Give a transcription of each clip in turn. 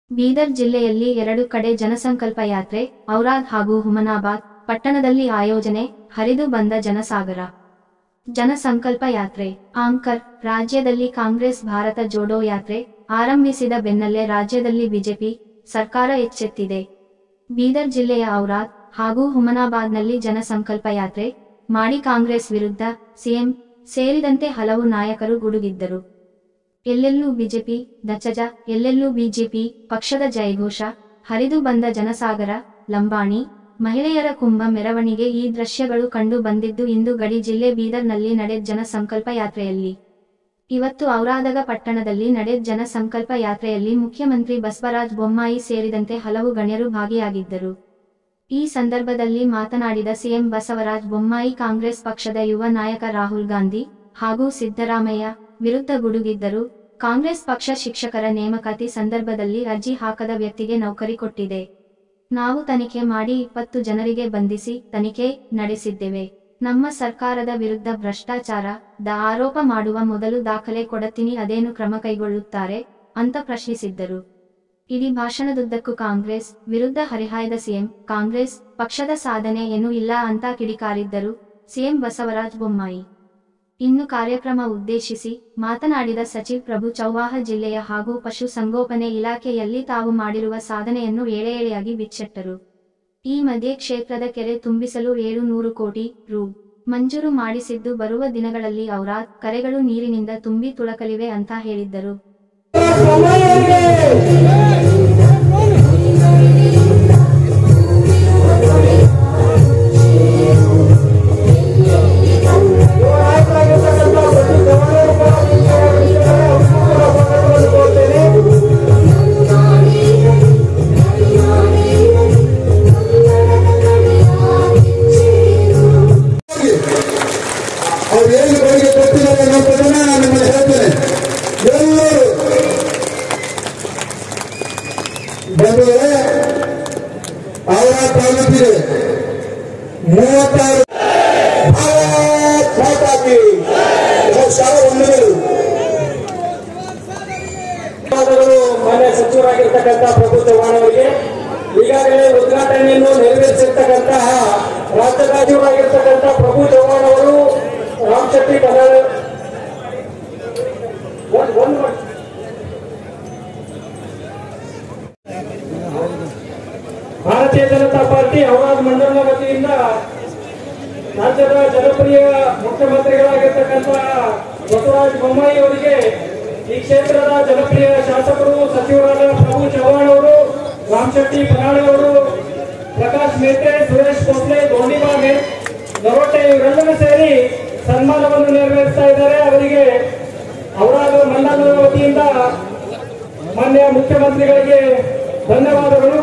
ಬೀದರ್ ಜಿಲ್ಲೆಯಲ್ಲಿ ಎರಡು ಕಡೆ ಜನಸಂಕಲ್ಪ ಯಾತ್ರೆ ಔರಾದ್ ಹಾಗೂ ಹುಮನಾಬಾದ್ ಪಟ್ಟಣದಲ್ಲಿ ಆಯೋಜನೆ ಹರಿದು ಬಂದ ಜನಸಾಗರ ಜನಸಂಕಲ್ಪ ಯಾತ್ರೆ ಆಂಕರ್ ರಾಜ್ಯದಲ್ಲಿ ಕಾಂಗ್ರೆಸ್ ಭಾರತ ಜೋಡೋ ಯಾತ್ರೆ ಆರಂಭಿಸಿದ ಬೆನ್ನಲ್ಲೇ ರಾಜ್ಯದಲ್ಲಿ ಬಿಜೆಪಿ ಸರ್ಕಾರ ಎಚ್ಚೆತ್ತಿದೆ ಬೀದರ್ ಜಿಲ್ಲೆಯ ಔರಾದ್ ಹಾಗೂ ಹುಮನಾಬಾದ್ನಲ್ಲಿ ಜನಸಂಕಲ್ಪ ಯಾತ್ರೆ ಮಾಡಿ ಕಾಂಗ್ರೆಸ್ ವಿರುದ್ಧ ಸಿಎಂ ಸೇರಿದಂತೆ ಹಲವು ನಾಯಕರು ಗುಡುಗಿದ್ದರು ಎಲ್ಲೆಲ್ಲೂ ಬಿಜೆಪಿ ದಚಜ ಎಲ್ಲೆಲ್ಲೂ ಬಿಜೆಪಿ ಪಕ್ಷದ ಜಯಘೋಷ ಹರಿದು ಬಂದ ಜನಸಾಗರ ಲಂಬಾಣಿ ಮಹಿಳೆಯರ ಕುಂಭ ಮೆರವಣಿಗೆ ಈ ದೃಶ್ಯಗಳು ಕಂಡು ಬಂದಿದ್ದು ಇಂದು ಗಡಿ ಜಿಲ್ಲೆ ಬೀದರ್ನಲ್ಲಿ ನಡೆದ ಜನಸಂಕಲ್ಪ ಯಾತ್ರೆಯಲ್ಲಿ ಇವತ್ತು ಔರಾದಗ ಪಟ್ಟಣದಲ್ಲಿ ನಡೆದ ಜನಸಂಕಲ್ಪ ಯಾತ್ರೆಯಲ್ಲಿ ಮುಖ್ಯಮಂತ್ರಿ ಬಸವರಾಜ ಬೊಮ್ಮಾಯಿ ಸೇರಿದಂತೆ ಹಲವು ಗಣ್ಯರು ಭಾಗಿಯಾಗಿದ್ದರು ಈ ಸಂದರ್ಭದಲ್ಲಿ ಮಾತನಾಡಿದ ಸಿಎಂ ಬಸವರಾಜ ಬೊಮ್ಮಾಯಿ ಕಾಂಗ್ರೆಸ್ ಪಕ್ಷದ ಯುವ ನಾಯಕ ರಾಹುಲ್ ಗಾಂಧಿ ಹಾಗೂ ಸಿದ್ದರಾಮಯ್ಯ ವಿರುದ್ಧ ಗುಡುಗಿದ್ದರು ಕಾಂಗ್ರೆಸ್ ಪಕ್ಷ ಶಿಕ್ಷಕರ ನೇಮಕಾತಿ ಸಂದರ್ಭದಲ್ಲಿ ಅರ್ಜಿ ಹಾಕದ ವ್ಯಕ್ತಿಗೆ ನೌಕರಿ ಕೊಟ್ಟಿದೆ ನಾವು ತನಿಖೆ ಮಾಡಿ ಇಪ್ಪತ್ತು ಜನರಿಗೆ ಬಂಧಿಸಿ ತನಿಖೆ ನಡೆಸಿದ್ದೇವೆ ನಮ್ಮ ಸರ್ಕಾರದ ವಿರುದ್ಧ ಭ್ರಷ್ಟಾಚಾರ ದ ಆರೋಪ ಮಾಡುವ ಮೊದಲು ದಾಖಲೆ ಕೊಡತೀನಿ ಅದೇನು ಕ್ರಮ ಕೈಗೊಳ್ಳುತ್ತಾರೆ ಅಂತ ಪ್ರಶ್ನಿಸಿದ್ದರು ಇಡೀ ಭಾಷಣದುದ್ದಕ್ಕೂ ಕಾಂಗ್ರೆಸ್ ವಿರುದ್ಧ ಹರಿಹಾಯ್ದ ಸಿಎಂ ಕಾಂಗ್ರೆಸ್ ಪಕ್ಷದ ಸಾಧನೆ ಏನೂ ಇಲ್ಲ ಅಂತ ಕಿಡಿಕಾರಿದ್ದರು ಸಿಎಂ ಬಸವರಾಜ ಬೊಮ್ಮಾಯಿ ಇನ್ನು ಕಾರ್ಯಕ್ರಮ ಉದ್ದೇಶಿಸಿ ಮಾತನಾಡಿದ ಸಚಿವ್ ಪ್ರಭು ಚೌಹಾಹ ಜಿಲ್ಲೆಯ ಹಾಗೂ ಪಶು ಸಂಗೋಪನೆ ಇಲಾಖೆಯಲ್ಲಿ ತಾವು ಮಾಡಿರುವ ಸಾಧನೆಯನ್ನು ಏಳೆ ಎಳೆಯಾಗಿ ಬಿಚ್ಚೆಟ್ಟರು ಈ ಮಧ್ಯೆ ಕ್ಷೇತ್ರದ ಕೆರೆ ತುಂಬಿಸಲು ಏಳು ನೂರು ಕೋಟಿ ರು ಮಂಜೂರು ಮಾಡಿಸಿದ್ದು ಬರುವ ದಿನಗಳಲ್ಲಿ ಔರಾದ್ ಕರೆಗಳು ನೀರಿನಿಂದ ತುಂಬಿ ತುಳಕಲಿವೆ ಅಂತ ಹೇಳಿದ್ದರು ಅವ್ರು ಏನು ಕೊಡುಗೆ ಕೊಟ್ಟಿದ್ದಾರೆ ಅನ್ನೋದನ್ನ ನಾನು ನಿಮ್ಮಲ್ಲಿ ಹೇಳ್ತೇನೆ ಎಲ್ಲರೂ ಬಂದರೆ ಅವರ ತಾಲೂಕಿಗೆ ಮೂವತ್ತಾರು ಭಾರತ್ ಮಾತಾ ಕಿ ಸಾವಿರ ವಂದನೆಗಳು ಧನ್ಯವಾದಗಳು ಮಾನ್ಯ ಸಚಿವರಾಗಿರ್ತಕ್ಕಂಥ ಪ್ರಭು ಚವ್ಹಾಣ್ ಅವರಿಗೆ ಈಗಾಗಲೇ ಉದ್ಘಾಟನೆಯನ್ನು ನೆರವೇರಿಸಿರ್ತಕ್ಕಂತಹ ರಾಜ್ಯ ಸಚಿವರಾಗಿರ್ತಕ್ಕಂಥ ಪ್ರಭು ಚವ್ಹಾಣ್ ಅವರು ರಾಮ್ ಶೆಟ್ಟಿ ಕನ್ನಡ ಒಂದ್- ಒಂದ್ ಮಾಡ್- ಭಾರತೀಯ ಜನತಾ ಪಾರ್ಟಿ ಔರಾದ್ ಮಂಡಲದ ವತಿಯಿಂದ ರಾಜ್ಯದ ಜನಪ್ರಿಯ ಮುಖ್ಯಮಂತ್ರಿಗಳಾಗಿರ್ತಕ್ಕಂತಹ ಬಸವರಾಜ ಬೊಮ್ಮಾಯಿ ಅವರಿಗೆ ಈ ಕ್ಷೇತ್ರದ ಜನಪ್ರಿಯ ಶಾಸಕರು ಸಚಿವರಾದ ಪ್ರಭು ಚವ್ಹಾಣ್ ಅವರು ರಾಮ್ ಶೆಟ್ಟಿ ಪನಾಳೆ ಅವರು ಪ್ರಕಾಶ್ ಮೇತ್ರೆ ಸುರೇಶ್ ಭೋಸ್ಲೆ ಧೋನಿಬಾ ನರೋಟೆ ಇವರೆಲ್ಲರೂ ಸೇರಿ ಸನ್ಮಾನವನ್ನು ನೆರವೇರಿಸ್ತಾ ಇದ್ದಾರೆ ಅವರಿಗೆ ಔರಾದ ಮಂಡಲದ ವತಿಯಿಂದ ಮಾನ್ಯ ಮುಖ್ಯಮಂತ್ರಿಗಳಿಗೆ ಧನ್ಯವಾದಗಳು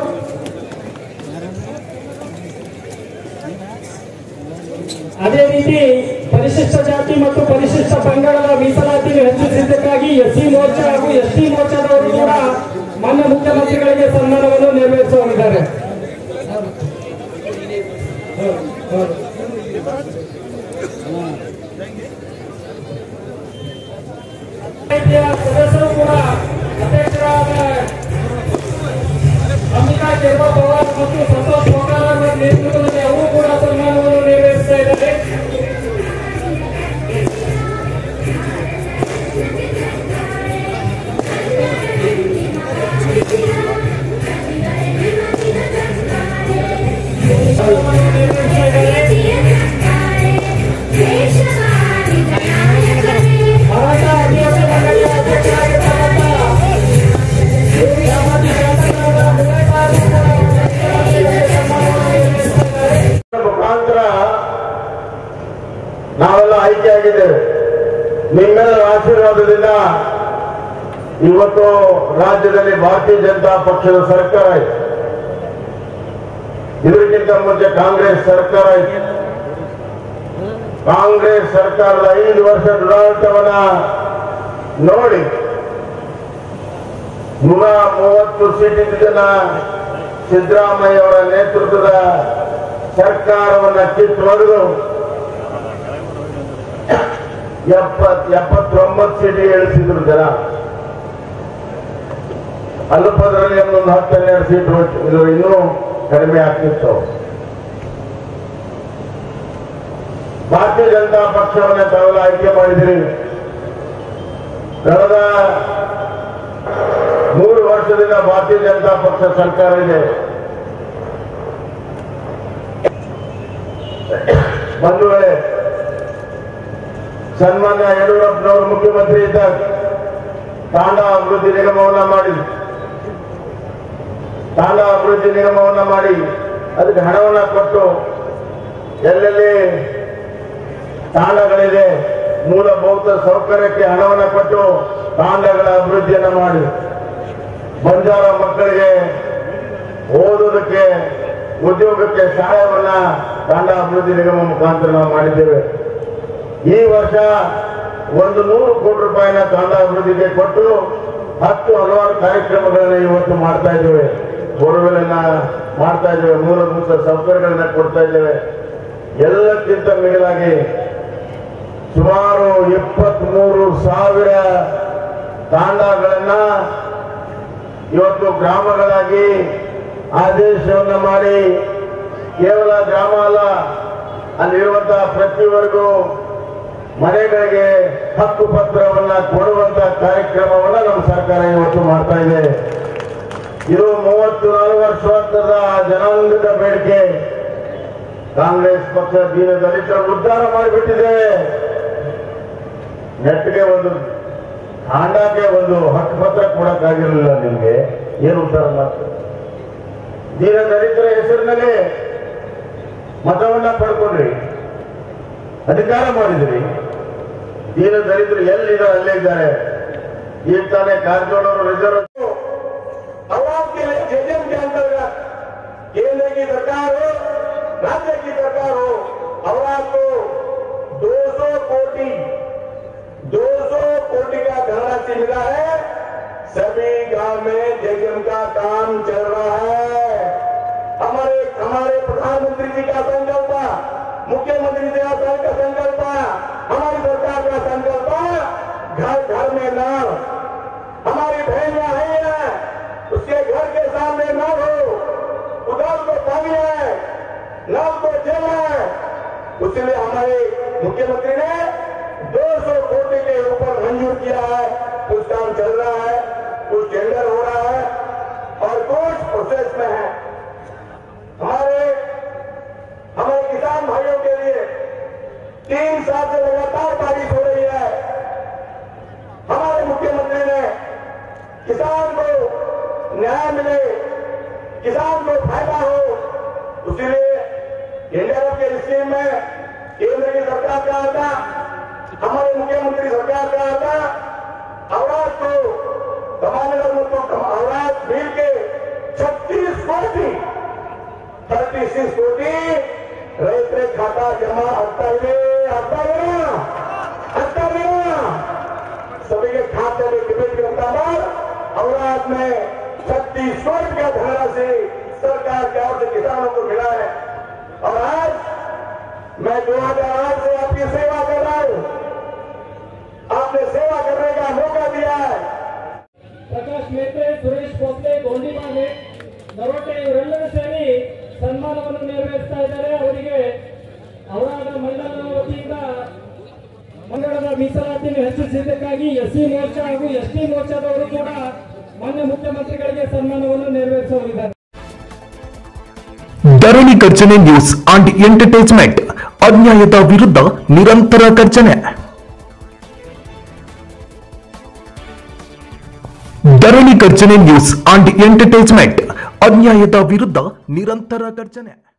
ಅದೇ ರೀತಿ ಪರಿಶಿಷ್ಟ ಜಾತಿ ಮತ್ತು ಪರಿಶಿಷ್ಟ ಪಂಗಡದ ಮೀಸಲಾತಿ ಹೆಚ್ಚಿಸಿದ್ದಕ್ಕಾಗಿ ಎಸ್ ಸಿ ಮೋರ್ಚಾ ಹಾಗೂ ಎಸ್ ಟಿ ಮೋರ್ಚಾದವರು ಕೂಡ ಮಾನ್ಯ ಮುಖ್ಯಮಂತ್ರಿಗಳಿಗೆ ಸನ್ಮಾನವನ್ನು ನೆರವೇರಿಸುವರಿದ್ದಾರೆ ಪಂಚಾಯಿತಿಯ ಸದಸ್ಯರು ಕೂಡ ಅಧ್ಯಕ್ಷರಾದ ಅಂಬಿಕಾ ಕೆರ್ವಾ ಪವಾರ್ ಮತ್ತು ಸಂತೋಷ್ ಪೋಕಾರ್ ಅವರ ನೇತೃತ್ವದಲ್ಲಿ ಅವರು ಕೂಡ ಸನ್ಮಾನವನ್ನು ನೆರವೇರಿಸ್ತಾ ಇದ್ದಾರೆ ಸನ್ಮಾನವನ್ನು ನೆರವೇರಿಸ್ತಾ ಇದ್ದಾರೆ ಭಾರತ ಅಭಿವೃದ್ಧಿ ಮಂಡಳಿಯ ಅಧ್ಯಕ್ಷರಾಗಿರ್ತಕ್ಕಂಥ ಮುಖಾಂತರ ನಾವೆಲ್ಲ ಆಯ್ಕೆಯಾಗಿದ್ದೇವೆ ನಿಮ್ಮೆಲ್ಲರ ಆಶೀರ್ವಾದದಿಂದ ಇವತ್ತು ರಾಜ್ಯದಲ್ಲಿ ಭಾರತೀಯ ಜನತಾ ಪಕ್ಷದ ಸರ್ಕಾರ ಇದೆ ಇದಕ್ಕಿಂತ ಮುಂಚೆ ಕಾಂಗ್ರೆಸ್ ಸರ್ಕಾರ ಇದೆ ಕಾಂಗ್ರೆಸ್ ಸರ್ಕಾರದ ಐದು ವರ್ಷ ದುರಾಡಳಿತವನ್ನ ನೋಡಿ ನೂರ ಮೂವತ್ತು ಸೀಟಿನ ಜನ ಸಿದ್ದರಾಮಯ್ಯ ಅವರ ನೇತೃತ್ವದ ಸರ್ಕಾರವನ್ನ ಕಿತ್ತೊಡೆದು ಎಪ್ಪತ್ ಎಪ್ಪತ್ತೊಂಬತ್ತು ಸೀಟಿಗೆ ಇಳಿಸಿದ್ರು ಜನ ಅಲ್ಪದರಲ್ಲಿ ಒಂದು ಹತ್ತು ಹನ್ನೆರಡು ಸೀಟ್ ಹೋಯ್ತು ಇದು ಇನ್ನೂ ಕಡಿಮೆ ಆಗ್ತಿತ್ತು ಭಾರತೀಯ ಜನತಾ ಪಕ್ಷವನ್ನ ತಾವೆಲ್ಲ ಆಯ್ಕೆ ಮಾಡಿದಿರಿ ಕಳೆದ ಮೂರು ವರ್ಷದಿಂದ ಭಾರತೀಯ ಜನತಾ ಪಕ್ಷ ಸರ್ಕಾರ ಇದೆ ಬಂಧುಗಳೇ ಸನ್ಮಾನ್ಯ ಯಡಿಯೂರಪ್ಪನವರು ಮುಖ್ಯಮಂತ್ರಿ ಇದ್ದಾಗ ತಾಂಡಾ ಅಭಿವೃದ್ಧಿ ನಿಗಮವನ್ನ ಮಾಡಿ ತಾಂಡಾ ಅಭಿವೃದ್ಧಿ ನಿಗಮವನ್ನ ಮಾಡಿ ಅದಕ್ಕೆ ಹಣವನ್ನ ಕೊಟ್ಟು ಎಲ್ಲೆಲ್ಲಿ ತಾಂಡಗಳಿದೆ ಮೂಲಭೂತ ಸೌಕರ್ಯಕ್ಕೆ ಹಣವನ್ನ ಕೊಟ್ಟು ತಾಂಡಗಳ ಅಭಿವೃದ್ಧಿಯನ್ನ ಮಾಡಿ ಬಂಜಾರ ಮಕ್ಕಳಿಗೆ ಓದೋದಕ್ಕೆ ಉದ್ಯೋಗಕ್ಕೆ ಸಹಾಯವನ್ನ ತಾಂಡ ಅಭಿವೃದ್ಧಿ ನಿಗಮ ಮುಖಾಂತರ ನಾವು ಮಾಡಿದ್ದೇವೆ ಈ ವರ್ಷ ಒಂದು ನೂರು ಕೋಟಿ ರೂಪಾಯಿನ ತಾಂಡ ಅಭಿವೃದ್ಧಿಗೆ ಕೊಟ್ಟು ಹತ್ತು ಹಲವಾರು ಕಾರ್ಯಕ್ರಮಗಳನ್ನ ಇವತ್ತು ಮಾಡ್ತಾ ಇದ್ದೇವೆ ಬೋರ್ವೆಲ್ ಅನ್ನ ಮಾಡ್ತಾ ಇದ್ದೇವೆ ಮೂಲಭೂತ ಸೌಕರ್ಯಗಳನ್ನ ಕೊಡ್ತಾ ಇದ್ದೇವೆ ಎಲ್ಲಕ್ಕಿಂತ ಮಿಗಿಲಾಗಿ ಸುಮಾರು ಇಪ್ಪತ್ಮೂರು ಸಾವಿರ ತಾಂಡಗಳನ್ನ ಇವತ್ತು ಗ್ರಾಮಗಳಾಗಿ ಆದೇಶವನ್ನು ಮಾಡಿ ಕೇವಲ ಗ್ರಾಮ ಅಲ್ಲ ಅಲ್ಲಿರುವಂತಹ ಪ್ರತಿಯೊಬ್ಬರಿಗೂ ಮನೆಗಳಿಗೆ ಹಕ್ಕು ಪತ್ರವನ್ನ ಕೊಡುವಂತ ಕಾರ್ಯಕ್ರಮವನ್ನ ನಮ್ಮ ಸರ್ಕಾರ ಇವತ್ತು ಮಾಡ್ತಾ ಇದೆ ಇದು ಮೂವತ್ತು ನಾಲ್ಕು ವರ್ಷದ ಜನಾಂಗದ ಬೇಡಿಕೆ ಕಾಂಗ್ರೆಸ್ ಪಕ್ಷ ದೀನ ದಲಿತರ ಉದ್ಧಾರ ಮಾಡಿಬಿಟ್ಟಿದ್ದೇವೆ ನೆಟ್ಗೆ ಒಂದು ಹಾಂಡಾಗೆ ಒಂದು ಹಕ್ಕು ಪತ್ರ ಕೊಡಕ್ಕಾಗಿರಲಿಲ್ಲ ನಿಮ್ಗೆ ಏನು ಉದ್ಧಾರ ಮಾಡ್ತಾರೆ ದೀನ ದಲಿತರ ಹೆಸರಿನಲ್ಲಿ ಮತವನ್ನ ಪಡ್ಕೊಂಡ್ರಿ ಅಧಿಕಾರ ಮಾಡಿದ್ರಿ ದೀನ ದಲಿತರು ಎಲ್ಲಿದ್ದಾರೆ ಅಲ್ಲೇ ಇದ್ದಾರೆ ಈಗ ತಾನೇ ಕಾರಜೋಳ ಅವರು ರಿಸರ್ವ್ आवाम के लिए जेजेम के अंतर्गत केंद्र की सरकार हो राज्य की सरकार हो आवाम को 200 कोटि 200 कोटि का धनराशि मिला है सभी गांव में जेजेम का काम चल रहा है हमारे हमारे प्रधानमंत्री जी का संकल्प मुख्यमंत्री जी का संकल्प हमारी सरकार का संकल्प घर घर में नल हमारी बहन आई है उसके घर के सामने नल हो उधर को पानी है नल को जल है इसलिए हमारे मुख्यमंत्री ने 200 कोटि के ऊपर मंजूर किया है कुछ काम चल रहा है कुछ टेंडर हो रहा है और कुछ प्रोसेस में है हमारे हमारे किसान भाइयों के लिए तीन साल से लगातार बारिश हो रही है हमारे मुख्यमंत्री ने किसान को न्याय मिले किसान को फायदा हो इसीलिए इंडिया के स्कीम में केंद्र की सरकार का आता हमारे मुख्यमंत्री सरकार का आता अवराज को तमाम ಮತ್ತು अवराज बिल के छत्तीस कोटि थर्टी सिक्स कोटि ರೈತರ ಖಾತಾ ಜಮಾ ಆಗ್ತಾ ಇದೆ ಆಗ್ತಾ ಇಲ್ಲ ಆಗ್ತಾ ಇಲ್ಲ सभी के खाते में डिबिट करता बाद अवराध में छत्तीस करोड़ का धनराशि सरकार की ओर से किसानों को मिला है और आज मैं 2008 से आपकी सेवा कर रहा हूं आपने सेवा करने का मौका दिया है ಪ್ರಕಾಶ್ ಮೇತ್ರೆ ಸುರೇಶ್ ಭೋಸ್ಲೆ ಗೋಂಡಿಮಾನೆ ನರೋಟೆ ಇವರೆಲ್ಲರೂ ಸೇರಿ ಸನ್ಮಾನವನ್ನು ನೆರವೇರಿಸ್ತಾ ಇದ್ದಾರೆ ಅವರಿಗೆ ಅವರಾದ ಮಂಡಲದ ವತಿಯಿಂದ ಮಂಗಳದ ಮೀಸಲಾತಿಯನ್ನು ಹೆಚ್ಚಿಸಿದ್ದಕ್ಕಾಗಿ ಎಸ್ ಸಿ ಮೋರ್ಚಾ ಹಾಗೂ ಎಸ್ ಟಿ ಮೋರ್ಚಾದವರು ಕೂಡ ಮಾನ್ಯ ಮುಖ್ಯಮಂತ್ರಿಗಳಿಗೆ ಸನ್ಮಾನವನ್ನು ನೆರವೇರಿಸಲಿದ್ದಾರೆ Dharani Garjane news and entertainment ಅನ್ಯಾಯದ ವಿರುದ್ಧ ನಿರಂತರ ಗರ್ಜನೆ Dharani Garjane news and entertainment ಅನ್ಯಾಯದ ವಿರುದ್ಧ ನಿರಂತರ ಗರ್ಜನೆ